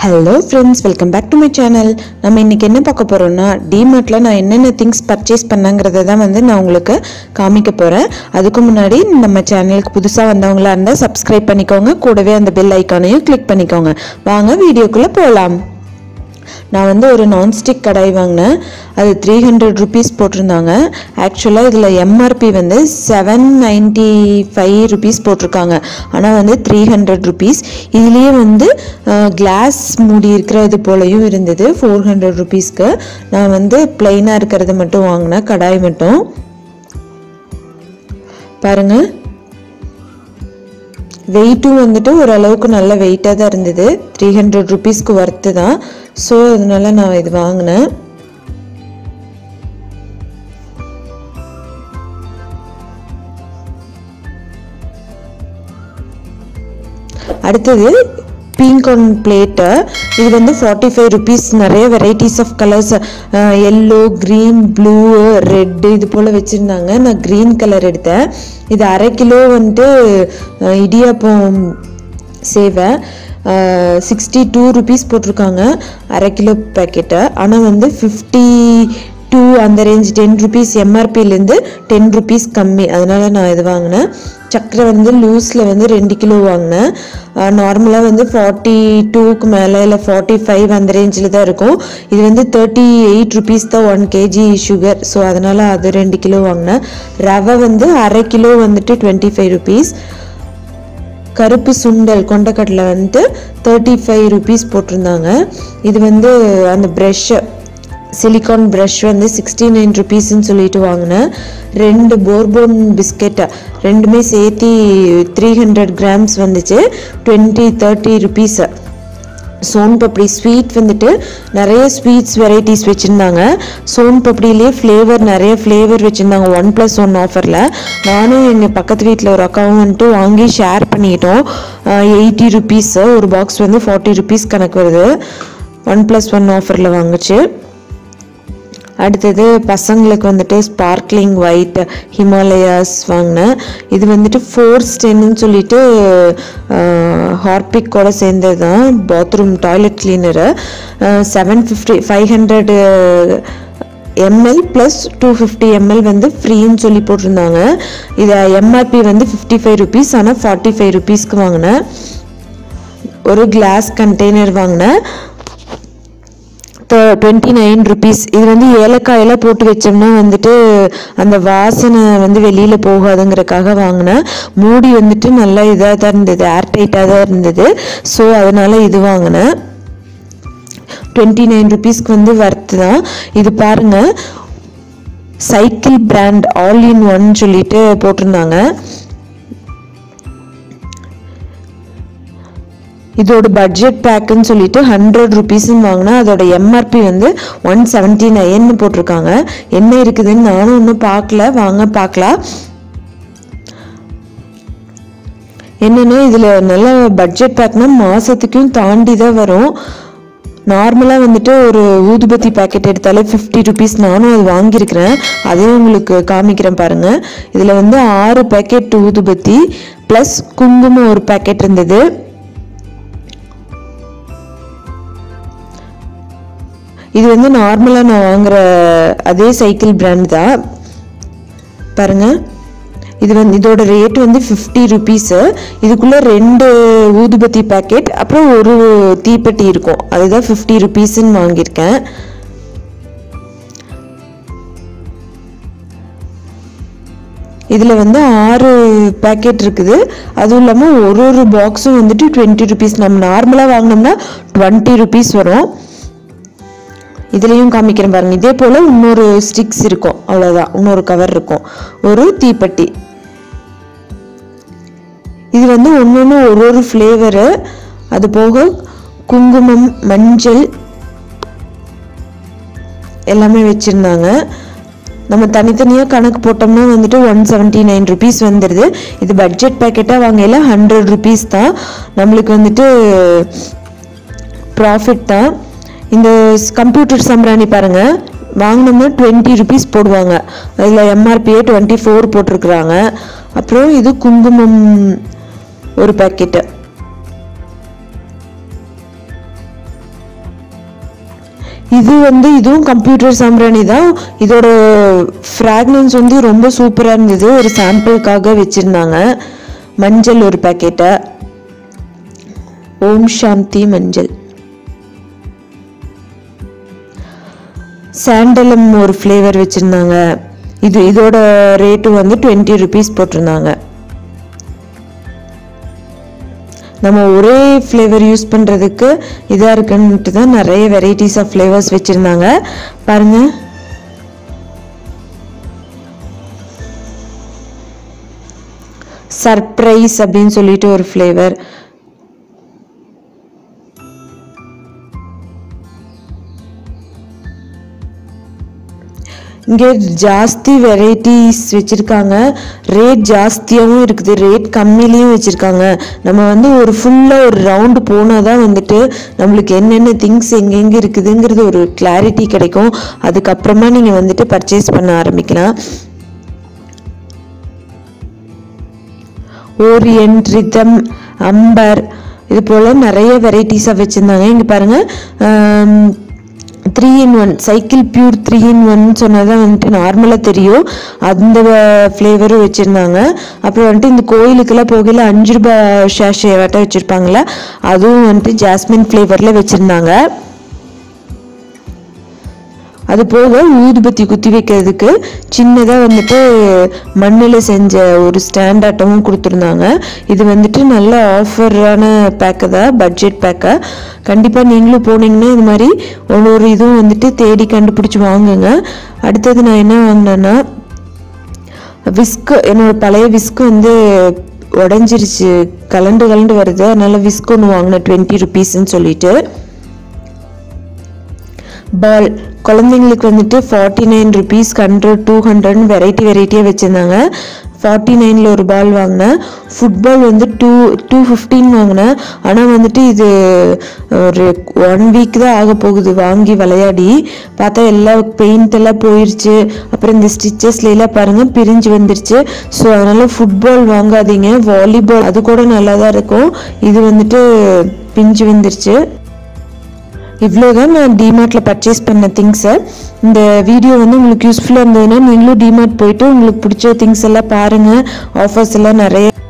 hello friends welcome back to my channel நம்ம இன்னைக்கு என்ன பார்க்க போகிறோம்னா டிமார்ட்டில் நான் என்னென்ன திங்ஸ் பர்ச்சேஸ் பண்ணங்கிறத தான் வந்து நான் உங்களுக்கு காமிக்க போகிறேன் அதுக்கு முன்னாடி நம்ம சேனலுக்கு புதுசாக வந்தவங்களா இருந்தால் சப்ஸ்கிரைப் பண்ணிக்கோங்க கூடவே அந்த பெல் ஐக்கானையும் கிளிக் பண்ணிக்கோங்க வாங்க வீடியோக்குள்ளே போகலாம் நான் வந்து ஒரு நான்ஸ்டிக் கடாய் வாங்கினேன் அது த்ரீ ஹண்ட்ரட் ருபீஸ் போட்டிருந்தாங்க ஆக்சுவலாக இதில் எம்ஆர்பி வந்து செவன் நைன்ட்டி ஃபைவ் ருபீஸ் போட்டிருக்காங்க ஆனால் வந்து த்ரீ ஹண்ட்ரட் ருபீஸ் இதுலேயே வந்து கிளாஸ் மூடி இருக்கிறது போலையும் இருந்தது ஃபோர் ஹண்ட்ரட் ருபீஸ்க்கு நான் வந்து பிளெயினாக இருக்கிறது மட்டும் வாங்கினேன் கடாய் மட்டும் பாருங்கள் வெயிட்டும் வந்துட்டு ஓரளவுக்கு நல்ல வெயிட்டாக தான் இருந்தது த்ரீ ஹண்ட்ரட் ருபீஸ்க்கு ஒர்த்து தான் ஸோ அதனால நான் இது வாங்கினேன் அடுத்தது பிங்க் ஒன் பிளேட்டு இது வந்து ஃபார்ட்டி ஃபைவ் ருபீஸ் நிறைய varieties of colours yellow green blue red இது போல் வச்சுருந்தாங்க நான் க்ரீன் கலர் எடுத்தேன் இது அரை கிலோ வந்துட்டு அஹ், இடியாப்பம் சேவை சிக்ஸ்டி டூ ருபீஸ் போட்டிருக்காங்க அரை கிலோ பேக்கெட்டு ஆனால் வந்து ஃபிஃப்டி டூ அந்த ரேஞ்ச் டென் ருபீஸ் எம்ஆர்பிலேருந்து டென் ருபீஸ் கம்மி அதனால நான் இது வாங்கினேன் சக்கரை வந்து லூஸில் வந்து ரெண்டு கிலோ வாங்கினேன் நார்மலாக வந்து ஃபார்ட்டி டூக்கு மேலே இல்லை ஃபார்ட்டி ஃபைவ் அந்த ரேஞ்சில் தான் இருக்கும் இது வந்து தேர்ட்டி எயிட் ருபீஸ் தான் ஒன் கேஜி சுகர் ஸோ அதனால் அது ரெண்டு கிலோ வாங்கினேன் ரவை வந்து அரை கிலோ வந்துட்டு டுவெண்ட்டி ஃபைவ் ருபீஸ் கருப்பு சுண்டல் கொண்டக்கடலை வந்துட்டு தேர்ட்டி ஃபைவ் ருபீஸ் போட்டிருந்தாங்க இது வந்து அந்த ப்ரஷ்ஷு சிலிக்கான் ப்ரஷ் வந்து சிக்ஸ்டி நைன் ருபீஸ்ன்னு சொல்லிட்டு வாங்கினேன் ரெண்டு போர்போன் பிஸ்கெட்டு ரெண்டுமே சேர்த்து த்ரீ ஹண்ட்ரட் கிராம்ஸ் வந்துச்சு twenty thirty rupees soan papdi sweet வந்துட்டு நிறைய ஸ்வீட்ஸ் வெரைட்டிஸ் வச்சுருந்தாங்க சோன் பப்படியிலே ஃப்ளேவர் நிறைய ஃப்ளேவர் வச்சுருந்தாங்க ஒன் ப்ளஸ் ஒன் ஆஃபரில் நானும் எங்கள் பக்கத்து வீட்டில் ஒரு அக்காவும் வந்துட்டு வாங்கி ஷேர் பண்ணிக்கிட்டோம் எயிட்டி ருபீஸ் ஒரு பாக்ஸ் வந்து ஃபார்ட்டி ருபீஸ் கணக்கு வருது ஒன் ப்ளஸ் ஒன் ஆஃபரில் வாங்குச்சு அடுத்தது பசங்களுக்கு வந்துட்டு ஸ்பார்க்லிங் ஒயிட் ஹிமாலயாஸ் வாங்கினேன் இது வந்துட்டு ஃபோர் ஸ்டென்னு சொல்லிட்டு ஹார்பிக்கோட சேர்ந்தது தான் bathroom toilet cleaner seven fifty five hundred ML plus two fifty ML வந்து ஃப்ரீன்னு சொல்லி போட்டிருந்தாங்க இதை எம்ஆர்பி வந்து ஃபிஃப்டி ஃபைவ் ருபீஸ் ஆனால் ஃபார்ட்டி ஃபைவ் ருபீஸ்க்கு வாங்கினேன் ஒரு கிளாஸ் கண்டெய்னர் வாங்கினேன் டுவெண்ட்டி நைன் ருபீஸ் இது வந்து ஏலக்காயெல்லாம் போட்டு வச்சோம்னா வந்துட்டு அந்த வாசனை வந்து வெளியில் போகாதுங்கிறக்காக வாங்கினேன் மூடி வந்துட்டு நல்லா இதாக தான் இருந்தது ஏர்டைட்டாக தான் இருந்தது ஸோ அதனால் இது வாங்கினேன் டுவெண்ட்டி நைன் ருபீஸ்க்கு வந்து வர்த்து தான் இது பாருங்க cycle brand all in one சொல்லிட்டு போட்டிருந்தாங்க இதோட பட்ஜெட் பேக்குன்னு சொல்லிட்டு ஹண்ட்ரட் ருபீஸ்ன்னு வாங்கினா அதோட எம்ஆர்பி வந்து ஒன் செவன்ட்டி நைன்னு போட்டிருக்காங்க என்ன இருக்குதுன்னு நானும் ஒன்றும் பார்க்கல வாங்க பார்க்கலாம் என்னன்னா இதில் நல்ல பட்ஜெட் பேக்னா மாதத்துக்கும் தாண்டி தான் வரும் நார்மலாக வந்துட்டு ஒரு ஊதுபத்தி பேக்கெட் எடுத்தாலே ஃபிஃப்டி ருபீஸ் நானும் அது வாங்கியிருக்கிறேன் அதையும் உங்களுக்கு காமிக்கிறேன் பாருங்கள் இதில் வந்து ஆறு பேக்கெட் ஊதுபத்தி ப்ளஸ் குங்குமம் ஒரு பேக்கெட் இருந்தது இது வந்து நார்மலாக நான் வாங்குற அதே சைக்கிள் பிராண்ட் தான் பாருங்க இது வந்து இதோட ரேட் வந்து ஃபிஃப்டி ருபீஸு இதுக்குள்ளே ரெண்டு ஊதுபத்தி பேக்கெட் அப்புறம் ஒரு தீப்பெட்டி இருக்கும் அதுதான் ஃபிஃப்டி ருபீஸ்ன்னு வாங்கியிருக்கேன் இதில் வந்து ஆறு பேக்கெட் இருக்குது அதுவும் இல்லாமல் ஒரு ஒரு பாக்ஸும் வந்துட்டு டுவெண்ட்டி ருபீஸ் நம்ம நார்மலாக வாங்கினோம்னா டுவெண்ட்டி ருபீஸ் வரும் இதுலேயும் காமிக்கிறேன் பாருங்க இதே போல் இன்னொரு ஸ்டிக்ஸ் இருக்கும் அவ்வளோதான் இன்னொரு கவர் இருக்கும் ஒரு தீப்பெட்டி இது வந்து ஒன்று ஒன்று ஒரு ஒரு ஃப்ளேவரு அது போக குங்குமம் மஞ்சள் எல்லாமே வச்சுருந்தாங்க நம்ம தனித்தனியாக கணக்கு போட்டோம்னா வந்துட்டு ஒன் செவன்ட்டி நைன் ருபீஸ் வந்துடுது இது பட்ஜெட் பேக்கெட்டாக வாங்கல ஹண்ட்ரட் ருபீஸ் தான் நம்மளுக்கு வந்துட்டு ப்ராஃபிட் தான் இந்த கம்ப்யூட்டர் சம்ராணி பாருங்க வாங்கினோம்னா டுவெண்ட்டி ருபீஸ் போடுவாங்க அதில் எம்ஆர்பியே டுவெண்ட்டி ஃபோர் போட்டிருக்குறாங்க அப்புறம் இது குங்குமம் ஒரு பேக்கெட்டு இது வந்து இதுவும் கம்ப்யூட்டர் சாம்பிராணி தான் இதோட ஃப்ராக்னன்ஸ் வந்து ரொம்ப சூப்பராக இருந்தது ஒரு சாம்பிளுக்காக வச்சுருந்தாங்க மஞ்சள் ஒரு பேக்கெட்டை ஓம் சாந்தி மஞ்சள் சாண்டலம் ஒரு ஃப்ளேவர் வச்சுருந்தாங்க இது இதோட ரேட்டு வந்து டுவெண்ட்டி ருபீஸ் போட்டிருந்தாங்க நம்ம ஒரே ஃப்ளேவர் யூஸ் பண்ணுறதுக்கு இதாக இருக்குன்ட்டு தான் நிறைய வெரைட்டிஸ் ஆஃப் ஃப்ளேவர்ஸ் வச்சுருந்தாங்க பாருங்க சர்ப்ரைஸ் அப்படின்னு சொல்லிட்டு ஒரு ஃப்ளேவர் இங்கே ஜாஸ்தி வெரைட்டிஸ் வச்சுருக்காங்க ரேட் ஜாஸ்தியாகவும் இருக்குது ரேட் கம்மிலையும் வச்சுருக்காங்க நம்ம வந்து ஒரு ஃபுல்லாக ஒரு ரவுண்டு போனால் தான் வந்துட்டு நம்மளுக்கு என்னென்ன திங்ஸ் எங்கெங்கே இருக்குதுங்கிறது ஒரு கிளாரிட்டி கிடைக்கும் அதுக்கப்புறமா நீங்கள் வந்துட்டு பர்ச்சேஸ் பண்ண ஆரம்பிக்கலாம் ஓரியன்ட் ரிதம் அம்பர் இது போல் நிறைய வெரைட்டிஸாக வச்சுருந்தாங்க இங்கே பாருங்கள் three in one cycle pure three in one சொன்னதான் வந்துட்டு நார்மலாக தெரியும் அந்த ஃப்ளேவரும் வச்சுருந்தாங்க அப்புறம் வந்துட்டு இந்த கோயிலுக்கெல்லாம் போகையில் அஞ்சு ரூபாய் ஷேஷே வட்ட வச்சுருப்பாங்களே அதுவும் வந்துட்டு ஜாஸ்மின் ஃப்ளேவரில் வச்சுருந்தாங்க அது போக ஊதுபத்தி குத்தி வைக்கிறதுக்கு சின்னதாக வந்துட்டு மண்ணில் செஞ்ச ஒரு ஸ்டாண்ட் ஆட்டமும் கொடுத்துருந்தாங்க இது வந்துட்டு நல்ல ஆஃபரான பேக்கு தான் பட்ஜெட் பேக்கை கண்டிப்பாக நீங்களும் போனீங்கன்னா இது மாதிரி ஒரு ஒரு இதுவும் வந்துட்டு தேடி கண்டுபிடிச்சி வாங்குங்க அடுத்தது நான் என்ன வாங்கினேன்னா விஸ்கு என்னோட பழைய விஸ்கு வந்து உடஞ்சிருச்சு கலண்டு கலண்டு வருது அதனால விஸ்க் ஒன்று வாங்கினேன் டுவெண்ட்டி ருபீஸ்ன்னு சொல்லிட்டு பால் குழந்தைங்களுக்கு வந்துட்டு forty nine rupees hundred two ஹண்ட்ரட்னு வெரைட்டி வெரைட்டியாக வச்சுருந்தாங்க ஃபார்ட்டி நைனில் ஒரு பால் வாங்கினேன் ஃபுட்பால் வந்து டூ டூ ஃபிஃப்டீன் வாங்கினேன் ஆனால் வந்துட்டு இது ஒரு ஒன் வீக் தான் ஆக போகுது வாங்கி விளையாடி பார்த்தா எல்லா பெயிண்ட் எல்லாம் போயிடுச்சு அப்புறம் இந்த ஸ்டிச்சஸ்லாம் பாருங்கள் பிரிஞ்சு வந்துருச்சு ஸோ அதனால் ஃபுட்பால் வாங்காதீங்க வாலிபால் அது கூட நல்லா தான் இருக்கும் இது வந்துட்டு பிஞ்சு வந்துருச்சு இவ்வளோதான் நான் டிமார்ட்டில் பர்ச்சேஸ் பண்ண திங்ஸை இந்த வீடியோ வந்து உங்களுக்கு யூஸ்ஃபுல்லாக இருந்ததுன்னா நீங்களும் டிமார்ட் போயிட்டு உங்களுக்கு பிடிச்ச திங்ஸ் எல்லாம் பாருங்கள் ஆஃபர்ஸ் எல்லாம் நிறைய